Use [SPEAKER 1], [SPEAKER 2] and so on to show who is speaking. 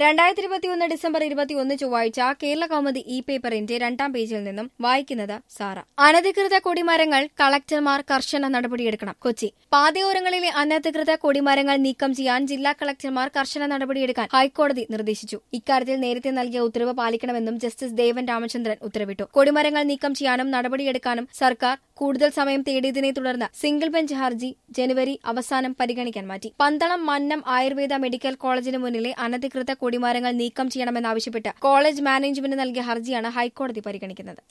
[SPEAKER 1] രണ്ടായിരത്തി ഇരുപത്തിയൊന്ന് ഡിസംബർ ഇരുപത്തിയൊന്ന് ചൊവ്വാഴ്ച കേരള കൗമുദി ഇ പേപ്പറിന്റെ രണ്ടാം പേജിൽ നിന്നും വായിക്കുന്നത് സാറ അനധികൃത കൊടിമരങ്ങൾ കളക്ടർമാർ കർശന നടപടിയെടുക്കണം കൊച്ചി പാതയോരങ്ങളിലെ അനധികൃത കൊടിമരങ്ങൾ നീക്കം ചെയ്യാൻ ജില്ലാ കളക്ടർമാർ കർശന നടപടിയെടുക്കാൻ ഹൈക്കോടതി നിർദ്ദേശിച്ചു ഇക്കാര്യത്തിൽ നേരത്തെ നൽകിയ ഉത്തരവ് പാലിക്കണമെന്നും ജസ്റ്റിസ് ദേവൻ രാമചന്ദ്രൻ ഉത്തരവിട്ടു കൊടിമരങ്ങൾ നീക്കം ചെയ്യാനും നടപടിയെടുക്കാനും സർക്കാർ കൂടുതൽ സമയം തേടിയതിനെ തുടർന്ന് സിംഗിൾ ബെഞ്ച് ഹർജി ജനുവരി അവസാനം പരിഗണിക്കാൻ മാറ്റി പന്തളം മന്നം ആയുർവേദ മെഡിക്കൽ കോളേജിന് മുന്നിലെ അനധികൃത കൊടിമരങ്ങൾ നീക്കം ചെയ്യണമെന്നാവശ്യപ്പെട്ട് കോളേജ് മാനേജ്മെന്റ് നൽകിയ ഹർജിയാണ് ഹൈക്കോടതി പരിഗണിക്കുന്നത്